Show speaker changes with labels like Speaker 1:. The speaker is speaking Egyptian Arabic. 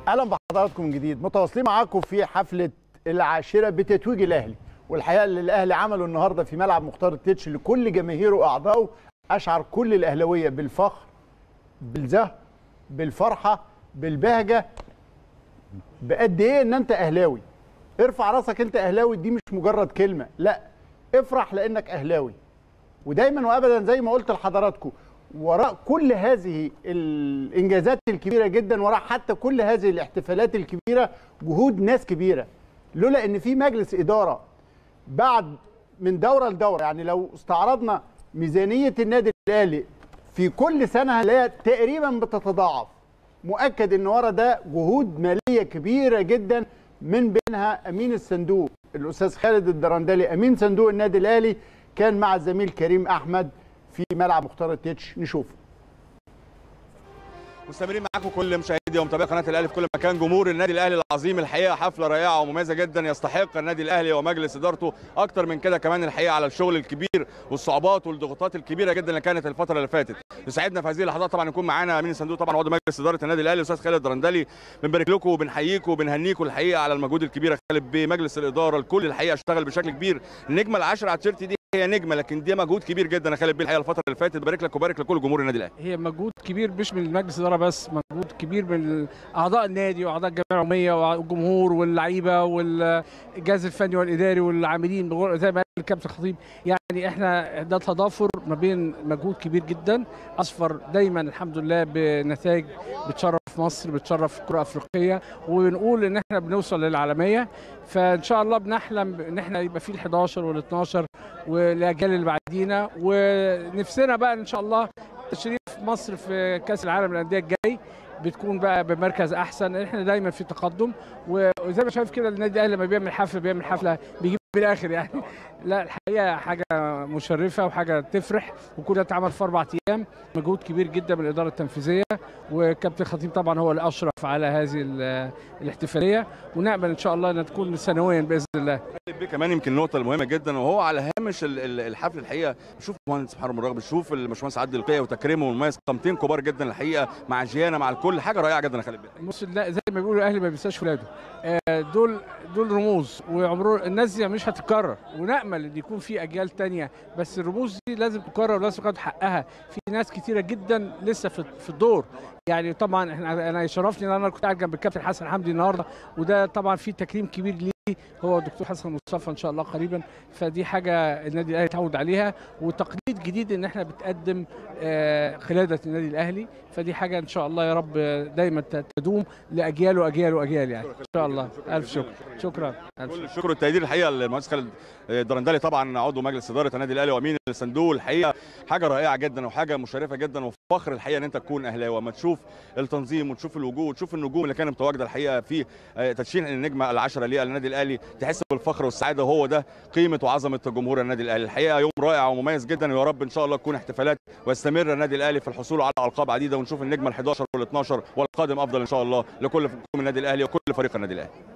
Speaker 1: اهلا بحضراتكم من جديد متواصلين معاكم في حفله العاشره بتتويج الاهلي والحقيقه اللي الاهلي عمله النهارده في ملعب مختار التتش لكل جماهيره واعضائه اشعر كل الاهلاويه بالفخر بالزهو بالفرحه بالبهجه بقد ايه ان انت اهلاوي ارفع راسك انت اهلاوي دي مش مجرد كلمه لا افرح لانك اهلاوي ودايما وابدا زي ما قلت لحضراتكم وراء كل هذه الانجازات الكبيره جدا وراء حتى كل هذه الاحتفالات الكبيره جهود ناس كبيره لولا ان في مجلس اداره بعد من دوره لدوره يعني لو استعرضنا ميزانيه النادي الاهلي في كل سنه هنلاقيها تقريبا بتتضاعف مؤكد ان ورا ده جهود ماليه كبيره جدا من بينها امين الصندوق الاستاذ خالد الدرندلي امين صندوق النادي الاهلي كان مع الزميل كريم احمد في ملعب مختار التتش نشوفه
Speaker 2: مستمرين معاكم كل مشاهدي ومتابعي قناه الاهلي في كل مكان جمهور النادي الاهلي العظيم الحقيقه حفله رائعه ومميزه جدا يستحق النادي الاهلي ومجلس ادارته اكتر من كده كمان الحقيقه على الشغل الكبير والصعوبات والضغوطات الكبيره جدا اللي كانت الفتره اللي فاتت يسعدنا في هذه اللحظات طبعا يكون معانا امين الصندوق طبعا عضو مجلس اداره النادي الاهلي الاستاذ خالد درندلي بنبارك لكم وبنحييكم وبنهنيكم الحقيقه على المجهود الكبير خالد بمجلس الاداره الكل الحقيقه اشتغل بشكل كبير النجمه العاشره على التيشيرت دي هي نجمه لكن دي مجهود كبير جدا يا خالد بيه الحقيقه الفتره اللي فاتت بارك لك وبارك لكل جمهور النادي الاهلي
Speaker 3: هي مجهود كبير مش من مجلس الاداره بس مجهود كبير من اعضاء النادي واعضاء الجمعيه العموميه والجمهور واللعيبه والجهاز الفني والاداري والعاملين زي ما قال الكابتن الخطيب يعني احنا ده تضافر ما بين مجهود كبير جدا اصفر دايما الحمد لله بنتائج بتشرف مصر بتشرف الكره الافريقيه وبنقول ان احنا بنوصل للعالميه فان شاء الله بنحلم ان احنا يبقى في ال11 وال12 والاجيال اللي بعدينا ونفسنا بقى ان شاء الله تشريف مصر في كاس العالم للانديه الجاي بتكون بقى بمركز احسن احنا دايما في تقدم وزي ما شايف كده النادي الاهلي لما بيعمل حفله بيعمل حفله بيجيب بالاخر يعني لا الحقيقه حاجه مشرفه وحاجه تفرح وكل ده اتعمل في اربع ايام مجهود كبير جدا من الاداره التنفيذيه وكابتن خطيب طبعا هو اللي اشرف على هذه الاحتفاليه ونامل ان شاء الله انها تكون سنويا باذن الله.
Speaker 2: بيه كمان يمكن النقطه المهمه جدا وهو على هامش الحفل الحقيقه بشوف المهندس محمد مرغب بشوف الباشمهندس عادل القيه وتكريمه والمميز قامتين كبار جدا الحقيقه مع جيانا مع الكل حاجه رائعه جدا يا خالد بيه.
Speaker 3: بص زي ما بيقولوا الاهلي ما بينساش ولاده دول دول رموز وعمره الناس دي مش هتتكرر ونامل ان يكون في اجيال تانية بس الرموز دي لازم تكرر ولازم تاخد حقها في ناس كتيره جدا لسه في, في الدور يعني طبعا احنا انا يشرفني ان انا كنت قاعد جنب الكابتن حسن حمدي النهارده وده طبعا في تكريم كبير ليه هو الدكتور حسن مصطفى ان شاء الله قريبا فدي حاجه النادي الاهلي يتعود عليها وتقليد جديد ان احنا بتقدم خلاده النادي الاهلي فدي حاجه ان شاء الله يا رب دايما تدوم لاجيال واجيال واجيال يعني ان شاء الله الف شكر شكرا
Speaker 2: ألف كل الشكر والتقدير الحقيقه للمهندس خالد درندلي طبعا عضو مجلس اداره النادي الاهلي وامين الصندوق الحقيقه حاجه رائعه جدا وحاجه مشرفه جدا وفخر الحقيقه ان انت تكون اهلاوي اما تشوف التنظيم وتشوف الوجوه وتشوف النجوم اللي كانت متواجده الحقيقه في تدشين النجمه العشره ليها للنادي الاهلي تحس بالفخر والسعاده وهو ده قيمه وعظمه جمهور النادي الاهلي الحقيقه يوم رائع ومميز جدا ويا رب ان شاء الله تكون احتفالات ويستمر النادي الاهلي في الحصول على القاب عديده ونشوف النجمه ال11 وال12 والقادم افضل ان شاء الله لكل من النادي الاهلي وكل فريق النادي الاهلي